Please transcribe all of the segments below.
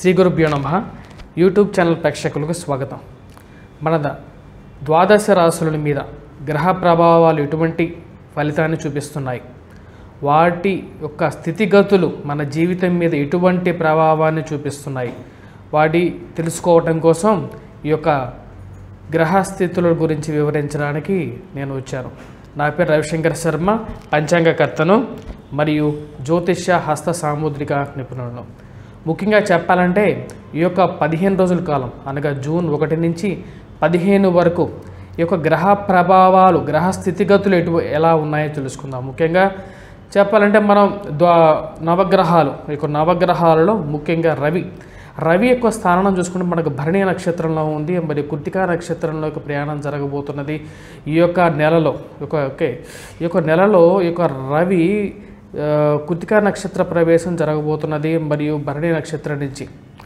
శ్రీ గురుభ్యో నమ YouTube channel ప్రేక్షకులకు స్వాగతం మన ద- ద్వాదశ రాశుల మీద గ్రహ ప్రభావాలు ఎటువంటి ఫలితాన్ని చూపిస్తున్నాయి వాటి యొక్క స్థితిగతులు మన జీవితం మీద ఎటువంటి ప్రభావాన్ని చూపిస్తున్నాయి వాటి తెలుసుకోవటం కోసం ఈ యొక్క గ్రహస్థితుల గురించి వివరించడానికి నేను వచ్చాను నా పేరు రవిశంకర్ శర్మ పంచాంగకర్తను మరియు జ్యోతిష్య హస్త సాముద్రిక నిపుణులను ముఖ్యంగా చెప్పాలంటే ఈ యొక్క పదిహేను రోజుల కాలం అనగా జూన్ ఒకటి నుంచి పదిహేను వరకు ఈ యొక్క గ్రహ ప్రభావాలు గ్రహ స్థితిగతులు ఎటు ఎలా ఉన్నాయో తెలుసుకుందాం ముఖ్యంగా చెప్పాలంటే మనం ద్వా నవగ్రహాలు ఈ యొక్క నవగ్రహాలలో ముఖ్యంగా రవి రవి యొక్క స్థానం చూసుకుంటే మనకు భరణి నక్షత్రంలో ఉంది మరి కృతికా నక్షత్రంలోకి ప్రయాణం జరగబోతున్నది ఈ యొక్క నెలలో ఒక ఓకే ఈ యొక్క నెలలో ఈ యొక్క రవి ఆ, కృతికా నక్షత్ర ప్రవేశం జరగబోతున్నది మరియు భరణి నక్షత్రం నుంచి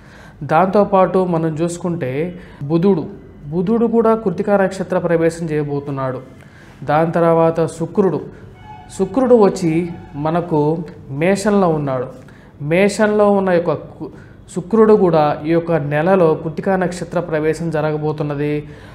దాంతోపాటు మనం చూసుకుంటే బుధుడు బుధుడు కూడా కృతికా నక్షత్ర ప్రవేశం చేయబోతున్నాడు దాని తర్వాత శుక్రుడు శుక్రుడు వచ్చి మనకు మేషంలో ఉన్నాడు మేషంలో ఉన్న యొక్క కు- శుక్రుడు కూడా ఈ యొక్క నెలలో కృతికా నక్షత్ర ప్రవేశం జరగబోతున్నది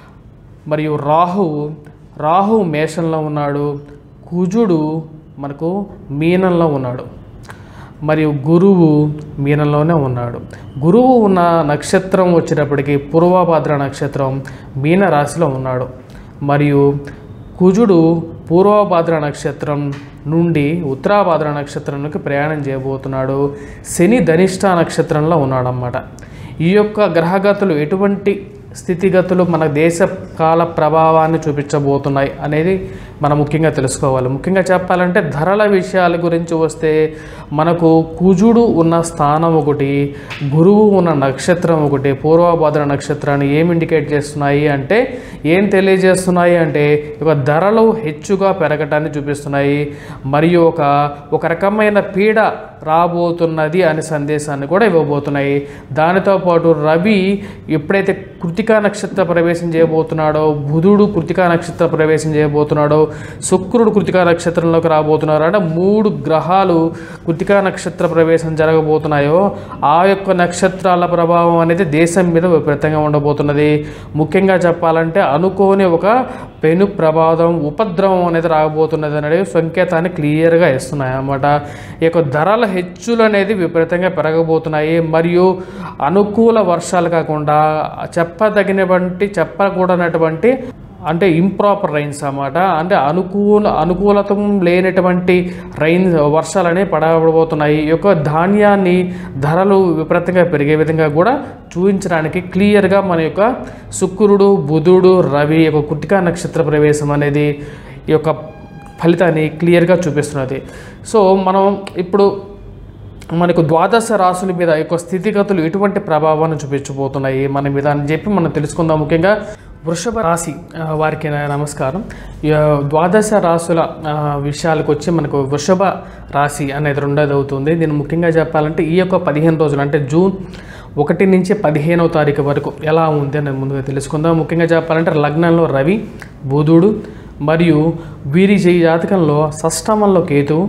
మరియు రాహువు రాహు మేషంలో ఉన్నాడు కుజుడు మనకు మీనంలో ఉన్నాడు మరియు గురువు మీనంలోనే ఉన్నాడు గురువు ఉన్న నక్షత్రం వచ్చేటప్పటికి పూర్వభద్ర నక్షత్రం మీన రాశిలో ఉన్నాడు మరియు కుజుడు పూర్వభద్ర నక్షత్రం నుండి ఉత్తరాభద్ర నక్షత్రంలోకి ప్రయాణం చేయబోతున్నాడు శని ధనిష్ట నక్షత్రంలో ఉన్నాడన్నమాట ఈ యొక్క గ్రహగతులు ఎటువంటి స్థితిగతులు మన దేశ కాల ప్రభావాన్ని చూపించబోతున్నాయి అనేది మనం ముఖ్యంగా తెలుసుకోవాలి ముఖ్యంగా చెప్పాలంటే ధరల విషయాల గురించి వస్తే మనకు కుజుడు ఉన్న స్థానం ఒకటి గురువు ఉన్న నక్షత్రం ఒకటి పూర్వభద్ర నక్షత్రాన్ని ఏం ఇండికేట్ చేస్తున్నాయి అంటే ఏం తెలియజేస్తున్నాయి అంటే ఒక ధరలు హెచ్చుగా పెరగటాన్ని చూపిస్తున్నాయి మరియు ఒక ఒక రకమైన పీడ రాబోతున్నది అనే సందేశాన్ని కూడా ఇవ్వబోతున్నాయి దానితో పాటు రవి ఎప్పుడైతే కృతికా నక్షత్ర ప్రవేశం చేయబోతున్నాడో బుధుడు కృతికా నక్షత్ర ప్రవేశం చేయబోతున్నాడో శుక్రుడు కృతికా నక్షత్రంలోకి రాబోతున్నారు అంటే మూడు గ్రహాలు కృతికా నక్షత్ర ప్రవేశం జరగబోతున్నాయో ఆ యొక్క నక్షత్రాల ప్రభావం అనేది దేశం మీద విపరీతంగా ఉండబోతున్నది ముఖ్యంగా చెప్పాలంటే అనుకోని ఒక పెను ప్రమాదం ఉపద్రవం అనేది రాబోతున్నది అనేది సంకేతాన్ని క్లియర్గా ఇస్తున్నాయి అన్నమాట ఈ యొక్క ధరల హెచ్చులు అనేది విపరీతంగా పెరగబోతున్నాయి మరియు అనుకూల వర్షాలు కాకుండా చెప్పదగినటువంటి చెప్పకూడనటువంటి అంటే ఇంప్రాపర్ రైన్స్ అన్నమాట అంటే అనుకూల అనుకూలతం లేనటువంటి రైన్ వర్షాలు అనేవి పడబోతున్నాయి ఈ యొక్క ధాన్యాన్ని ధరలు విపరీతంగా పెరిగే విధంగా కూడా చూపించడానికి క్లియర్గా మన యొక్క శుక్రుడు బుధుడు రవి యొక్క కుటికా నక్షత్ర ప్రవేశం అనేది ఈ యొక్క ఫలితాన్ని క్లియర్గా చూపిస్తున్నది సో మనం ఇప్పుడు మనకు ద్వాదశ రాశుల మీద ఈ యొక్క స్థితిగతులు ఎటువంటి ప్రభావాన్ని చూపించబోతున్నాయి మన మీద అని చెప్పి మనం తెలుసుకుందాం ముఖ్యంగా వృషభ రాశి ఆ, వారికి నా నమస్కారం ఈ, ఆ, ద్వాదశ రాశుల ఆ, విషయాలకు వచ్చి మనకు వృషభ రాశి అనేది రెండోది అవుతుంది దీన్ని ముఖ్యంగా చెప్పాలంటే ఈ యొక్క పదిహేను రోజులు అంటే జూన్ ఒకటి నుంచి పదిహేనవ తారీఖు వరకు ఎలా ఉంది అని ముందుగా తెలుసుకుందాం ముఖ్యంగా చెప్పాలంటే లగ్నంలో రవి బుధుడు మరియు వీరి ఈ జాతకంలో షష్టమంలో కేతువు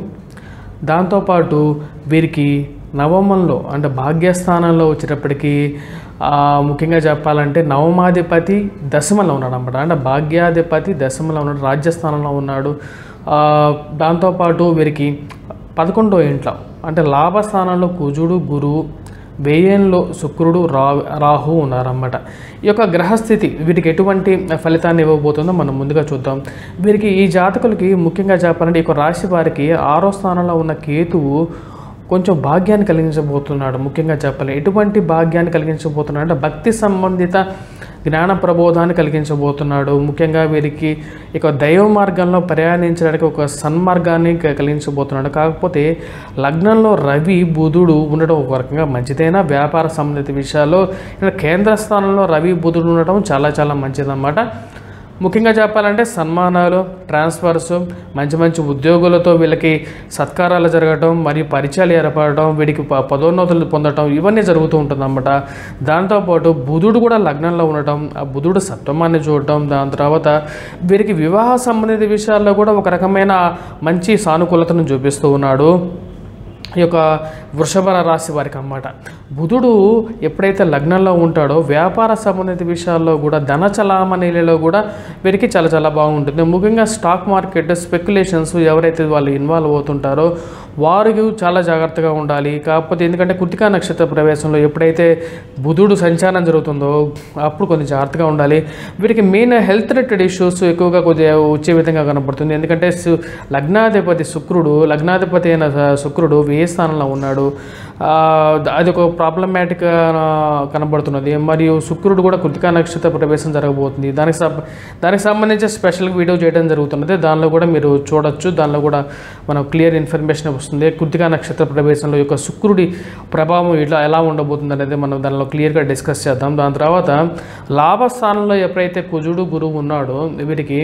దాంతోపాటు వీరికి నవమంలో అంటే భాగ్యస్థానంలో వచ్చేటప్పటికి ఆ, ముఖ్యంగా చెప్పాలంటే నవమాధిపతి దశమంలో ఉన్నాడు అనమాట అంటే భాగ్యాధిపతి దశమంలో ఉన్నాడు రాజ్యస్థానంలో ఉన్నాడు ఆ, దాంతోపాటు వీరికి పదకొండో ఇంట్లో అంటే లాభస్థానంలో కుజుడు గురువు వ్యయంలో శుక్రుడు రా రాహు ఉన్నారన్నమాట ఈ యొక్క గ్రహస్థితి వీటికి ఎటువంటి ఫలితాన్ని ఇవ్వబోతుందో మనం ముందుగా చూద్దాం వీరికి ఈ జాతకులకి ముఖ్యంగా చెప్పాలంటే ఈ యొక్క రాశి వారికి ఆరో స్థానంలో ఉన్న కేతువు కొంచెం భాగ్యాన్ని కలిగించబోతున్నాడు ముఖ్యంగా చెప్పాలి ఎటువంటి భాగ్యాన్ని కలిగించబోతున్నాడు అంటే భక్తి సంబంధిత జ్ఞాన ప్రబోధాన్ని కలిగించబోతున్నాడు ముఖ్యంగా వీరికి ఇక దైవ మార్గంలో ప్రయాణించడానికి ఒక సన్మార్గాన్ని క- కలిగించబోతున్నాడు కాకపోతే లగ్నంలో రవి బుధుడు ఉండడం ఒక రకంగా మంచిదైనా వ్యాపార సంబంధిత విషయాల్లో ఇక్కడ కేంద్ర స్థానంలో రవి బుధుడు ఉండటం చాలా చాలా మంచిదన్నమాట ముఖ్యంగా చెప్పాలంటే సన్మానాలు ట్రాన్స్ఫర్స్ మంచి మంచి ఉద్యోగులతో వీళ్ళకి సత్కారాలు జరగటం మరియు పరిచయాలు ఏర్పడటం వీడికి ప- పదోన్నతులు పొందటం ఇవన్నీ జరుగుతూ ఉంటుందన్నమాట దాంతోపాటు బుధుడు కూడా లగ్నంలో ఉండటం ఆ బుధుడు సప్తమాన్ని చూడటం దాని తర్వాత వీరికి వివాహ సంబంధిత విషయాల్లో కూడా ఒక రకమైన మంచి సానుకూలతను చూపిస్తూ ఉన్నాడు ఈ యొక్క వృషభ రాశి వారికి అన్నమాట బుధుడు ఎప్పుడైతే లగ్నంలో ఉంటాడో వ్యాపార సంబంధిత విషయాల్లో కూడా ధన చలామణిలో కూడా వీరికి చాలా చాలా బాగుంటుంది ముఖ్యంగా స్టాక్ మార్కెట్ స్పెక్యులేషన్స్ ఎవరైతే వాళ్ళు ఇన్వాల్వ్ అవుతుంటారో వారికి చాలా జాగ్రత్తగా ఉండాలి కాకపోతే ఎందుకంటే కృతికా నక్షత్ర ప్రవేశంలో ఎప్పుడైతే బుధుడు సంచారం జరుగుతుందో అప్పుడు కొంచెం జాగ్రత్తగా ఉండాలి వీరికి మెయిన్ హెల్త్ రిలేటెడ్ ఇష్యూస్ ఎక్కువగా కొద్దిగా వచ్చే విధంగా కనబడుతుంది ఎందుకంటే సు- లగ్నాధిపతి శుక్రుడు లగ్నాధిపతి అయిన స- శుక్రుడు వ్యయ స్థానంలో ఉన్నాడు ఆ, అది ఒక ప్రాబ్లమాటిక్ కనబడుతున్నది మరియు శుక్రుడు కూడా కృతికా నక్షత్ర ప్రవేశం జరగబోతుంది దానికి సబ్ దానికి సంబంధించి స్పెషల్ వీడియో చేయడం జరుగుతున్నది దానిలో కూడా మీరు చూడొచ్చు దానిలో కూడా మనకు క్లియర్ ఇన్ఫర్మేషన్ వస్తుంది కృతికా నక్షత్ర ప్రవేశంలో యొక్క శుక్రుడి ప్రభావం ఇట్లా ఎలా ఉండబోతుంది అనేది మనం దానిలో క్లియర్గా డిస్కస్ చేద్దాం దాని తర్వాత లాభస్థానంలో ఎప్పుడైతే కుజుడు గురువు ఉన్నాడో వీరికి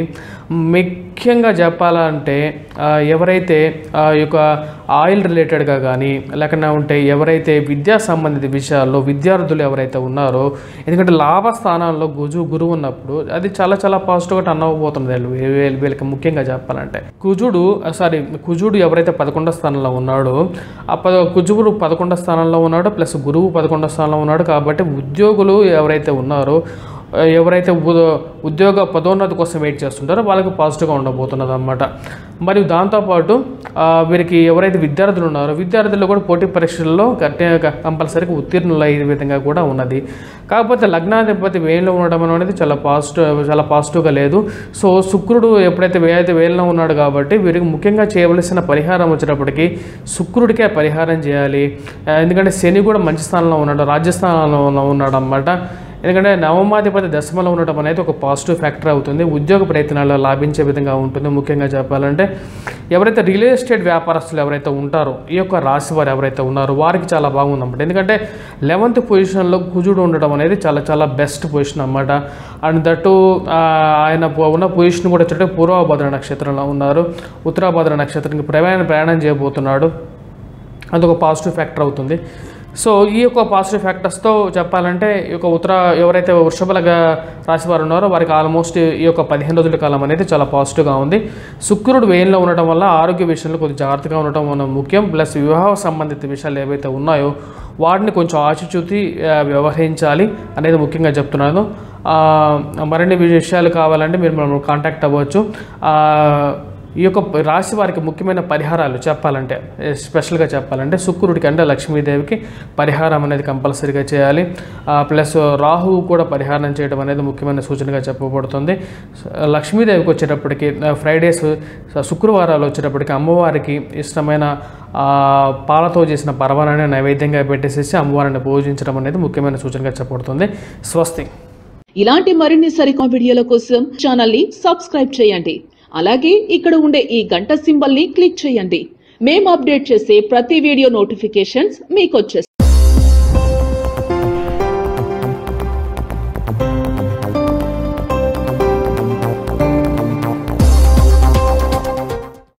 ముఖ్యంగా చెప్పాలంటే ఆ, ఎవరైతే ఆ యొక్క ఆయిల్ రిలేటెడ్గా కానీ లేకుండా ఉంటే ఎవరైతే విద్యా సంబంధిత విషయాల్లో విద్యార్థులు ఎవరైతే ఉన్నారో ఎందుకంటే లాభ స్థానాల్లో గుజు గురువు ఉన్నప్పుడు అది చాలా చాలా పాజిటివ్గా టర్న్ అవ్వబోతుంది వీళ్ళు- వీళ్ళు- వీళ్ళకి ముఖ్యంగా చెప్పాలంటే కుజుడు సారీ కుజుడు ఎవరైతే పదకొండో స్థానంలో ఉన్నాడో ఆ పద కుజుడు పదకొండో స్థానంలో ఉన్నాడో ప్లస్ గురువు పదకొండో స్థానంలో ఉన్నాడు కాబట్టి ఉద్యోగులు ఎవరైతే ఉన్నారో ఆ, ఎవరైతే ఉ- ఉద్యోగ పదోన్నతి కోసం వెయిట్ చేస్తుంటారో వాళ్ళకి పాజిటివ్గా ఉండబోతున్నది అనమాట మరియు దాంతోపాటు ఆ, వీరికి ఎవరైతే విద్యార్థులు ఉన్నారో విద్యార్థులు కూడా పోటీ పరీక్షల్లో గట్టిగా కంపల్సరీగా ఉత్తీర్ణులు అయ్యే విధంగా కూడా ఉన్నది కాకపోతే లగ్నాధిపతి వేల్లో ఉండడం అనేది చాలా పాజిటివ్ చాలా పాజిటివ్గా లేదు సో శుక్రుడు ఎప్పుడైతే వేయైతే వేలలో ఉన్నాడు కాబట్టి వీరికి ముఖ్యంగా చేయవలసిన పరిహారం వచ్చేటప్పటికి శుక్రుడికే పరిహారం చేయాలి ఆ, ఎందుకంటే శని కూడా మంచి స్థానంలో ఉన్నాడు రాజ్యస్థానంలో ఉన్నాడు అన్నమాట ఎందుకంటే నవమాధిపతి దశమలో ఉండటం అనేది ఒక పాజిటివ్ ఫ్యాక్టర్ అవుతుంది ఉద్యోగ ప్రయత్నాల్లో లాభించే విధంగా ఉంటుంది ముఖ్యంగా చెప్పాలంటే ఎవరైతే రియల్ ఎస్టేట్ వ్యాపారస్తులు ఎవరైతే ఉంటారో ఈ యొక్క రాశి వారు ఎవరైతే ఉన్నారో వారికి చాలా బాగుంది అన్నమాట ఎందుకంటే లెవెంత్ పొజిషన్లో కుజుడు ఉండడం అనేది చాలా చాలా బెస్ట్ పొజిషన్ అన్నమాట అండ్ దట్టు ఆ, ఆయన పో- ఉన్న పొజిషన్ కూడా వచ్చేటప్పుడు పూర్వభద్ర నక్షత్రంలో ఉన్నారు ఉత్తరాభద్ర నక్షత్రానికి ప్రయాణం ప్రయాణం చేయబోతున్నాడు అదొక పాజిటివ్ ఫ్యాక్టర్ అవుతుంది సో ఈ యొక్క పాజిటివ్ ఫ్యాక్టర్స్తో చెప్పాలంటే ఈ యొక్క ఉత్తర ఎవరైతే వృషభలగా రాశి వారు ఉన్నారో వారికి ఆల్మోస్ట్ ఈ యొక్క పదిహేను రోజుల కాలం అనేది చాలా పాజిటివ్గా ఉంది శుక్రుడు వేయంలో ఉండటం వల్ల ఆరోగ్య విషయంలో కొద్దిగా జాగ్రత్తగా ఉండటం మన ముఖ్యం ప్లస్ వివాహ సంబంధిత విషయాలు ఏవైతే ఉన్నాయో వాటిని కొంచెం ఆచిచూతి ఆ, వ్యవహరించాలి అనేది ముఖ్యంగా చెప్తున్నాను ఆ, మరిన్ని విషయాలు కావాలంటే మీరు మనం కాంటాక్ట్ అవ్వచ్చు ఆ, ఈ యొక్క రాశి వారికి ముఖ్యమైన పరిహారాలు చెప్పాలంటే ఏ, స్పెషల్గా చెప్పాలంటే శుక్రుడికి అంటే లక్ష్మీదేవికి పరిహారం అనేది కంపల్సరీగా చేయాలి ఆ, ప్లస్ రాహువు కూడా పరిహారం చేయడం అనేది ముఖ్యమైన సూచనగా చెప్పబడుతుంది స- లక్ష్మీదేవికి వచ్చేటప్పటికి ఆ, ఫ్రైడేస్ స- శుక్రవారాలు వచ్చేటప్పటికి అమ్మవారికి ఇష్టమైన ఆ, పాలతో చేసిన పర్వాలని నైవేద్యంగా పెట్టేసేసి అమ్మవారిని పూజించడం అనేది ముఖ్యమైన సూచనగా చెప్పబడుతుంది స్వస్తి ఇలాంటి మరిన్ని సరికొత్త వీడియోల కోసం ఛానల్ ని సబ్స్క్రైబ్ చేయండి అలాగే ఇక్కడ ఉండే ఈ గంట సింబల్ ని క్లిక్ చేయండి మేము అప్డేట్ చేసే ప్రతి వీడియో నోటిఫికేషన్స్ మీకు వచ్చేస్తాయి